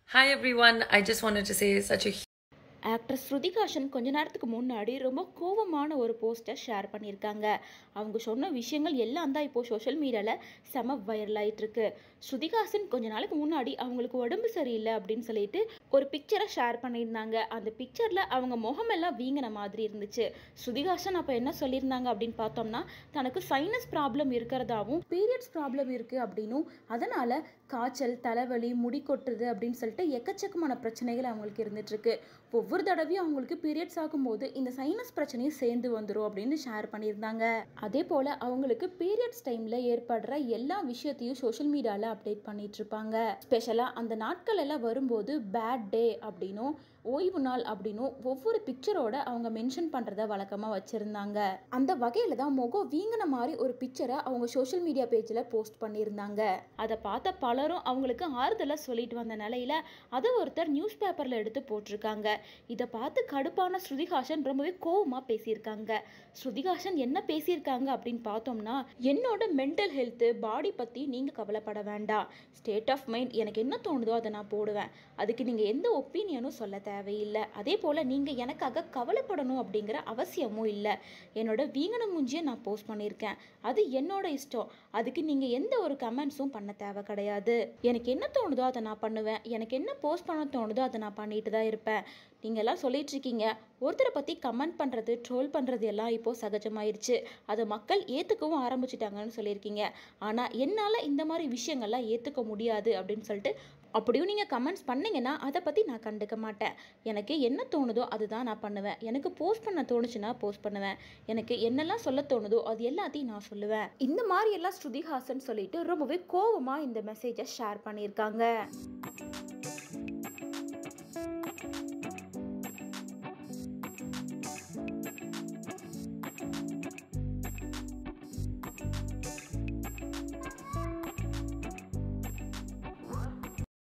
Hi everyone, I just wanted to say such a actress ஸ்ருதிகாஷன் கொஞ்ச நேரத்துக்கு முன்னாடி ரொம்ப கோவமான ஒரு போஸ்டர் ஷேர் பண்ணியிருக்காங்க அவங்க சொன்ன விஷயங்கள் எல்லாம் தான் இப்போ சோஷியல் மீடியாவில் செம வைரல் ஆயிட்டு இருக்கு ஸ்ருதிகாசன் கொஞ்ச நாளைக்கு முன்னாடி அவங்களுக்கு உடம்பு சரியில்லை அப்படின்னு சொல்லிட்டு ஒரு பிக்சரை ஷேர் பண்ணியிருந்தாங்க அந்த பிக்சரில் அவங்க முகமெல்லாம் வீங்கின மாதிரி இருந்துச்சு ஸ்ருதிகாசன் அப்போ என்ன சொல்லியிருந்தாங்க அப்படின்னு பார்த்தோம்னா தனக்கு சைனஸ் ப்ராப்ளம் இருக்கிறதாவும் பீரியட்ஸ் ப்ராப்ளம் இருக்குது அப்படின்னும் அதனால் காய்ச்சல் தலைவலி முடி கொட்டுறது அப்படின்னு சொல்லிட்டு எக்கச்சக்கமான பிரச்சனைகள் அவங்களுக்கு இருந்துட்டு இருக்கு ஒவ்வொரு தடவையும் அவங்களுக்கு பீரியட்ஸ் ஆகும்போது இந்த சைனஸ் பிரச்சனையும் சேர்ந்து வந்துடும் அப்படின்னு ஷேர் பண்ணியிருந்தாங்க அதே போல் அவங்களுக்கு பீரியட்ஸ் டைமில் ஏற்படுற எல்லா விஷயத்தையும் சோஷியல் மீடியாவில் அப்டேட் பண்ணிட்டு இருப்பாங்க ஸ்பெஷலாக அந்த நாட்கள் எல்லாம் வரும்போது பேட் டே அப்படின்னும் ஓய்வு நாள் அப்படின்னும் ஒவ்வொரு பிக்சரோட அவங்க மென்ஷன் பண்ணுறத வழக்கமாக வச்சுருந்தாங்க அந்த வகையில் தான் முகம் வீங்கின மாதிரி ஒரு பிக்சரை அவங்க சோஷியல் மீடியா பேஜில் போஸ்ட் பண்ணியிருந்தாங்க அதை பார்த்த பலரும் அவங்களுக்கு ஆறுதலாக சொல்லிட்டு வந்த நிலையில அதை ஒருத்தர் நியூஸ் பேப்பரில் எடுத்து போட்டிருக்காங்க இதை பார்த்து கடுப்பான ஸ்ருதிஹாசன் ரொம்பவே கோவமாக பேசியிருக்காங்க ஸ்ருதிஹாசன் என்ன பேசியிருக்காங்க அப்படின்னு பார்த்தோம்னா என்னோட மென்டல் ஹெல்த்து பாடி பற்றி நீங்கள் கவலைப்பட வேண்டாம் ஸ்டேட் ஆஃப் மைண்ட் எனக்கு என்ன தோணுதோ அதை நான் போடுவேன் அதுக்கு நீங்கள் எந்த ஒப்பீனியனும் சொல்ல தேவையில்லை அதே போல் நீங்கள் எனக்காக கவலைப்படணும் அப்படிங்கிற அவசியமும் இல்லை என்னோட வீங்கன மூஞ்சியை நான் போஸ்ட் பண்ணியிருக்கேன் அது என்னோட இஷ்டம் அதுக்கு நீங்கள் எந்த ஒரு கமெண்ட்ஸும் பண்ண தேவை கிடையாது எனக்கு என்ன தோணுதோ அதை நான் பண்ணுவேன் எனக்கு என்ன போஸ்ட் பண்ண தோணுதோ அதை நான் பண்ணிட்டு தான் இருப்பேன் நீங்கள் எல்லாம் சொல்லிட்டு இருக்கீங்க ஒருத்தரை பற்றி கமெண்ட் பண்ணுறது ட்ரோல் பண்ணுறது எல்லாம் இப்போது சகஜமாயிருச்சு அதை மக்கள் ஏற்றுக்கவும் ஆரம்பிச்சிட்டாங்கன்னு சொல்லியிருக்கீங்க ஆனால் என்னால் இந்த மாதிரி விஷயங்கள்லாம் ஏற்றுக்க முடியாது அப்படின்னு சொல்லிட்டு அப்படியும் நீங்கள் கமெண்ட்ஸ் பண்ணீங்கன்னா அதை பற்றி நான் கண்டுக்க மாட்டேன் எனக்கு என்ன தோணுதோ அதுதான் நான் பண்ணுவேன் எனக்கு போஸ்ட் பண்ண தோணுச்சுன்னா போஸ்ட் பண்ணுவேன் எனக்கு என்னெல்லாம் சொல்ல தோணுதோ அது எல்லாத்தையும் நான் சொல்லுவேன் இந்த மாதிரி எல்லாம் ஸ்ருதிஹாசன் சொல்லிட்டு ரொம்பவே கோவமாக இந்த மெசேஜை ஷேர் பண்ணியிருக்காங்க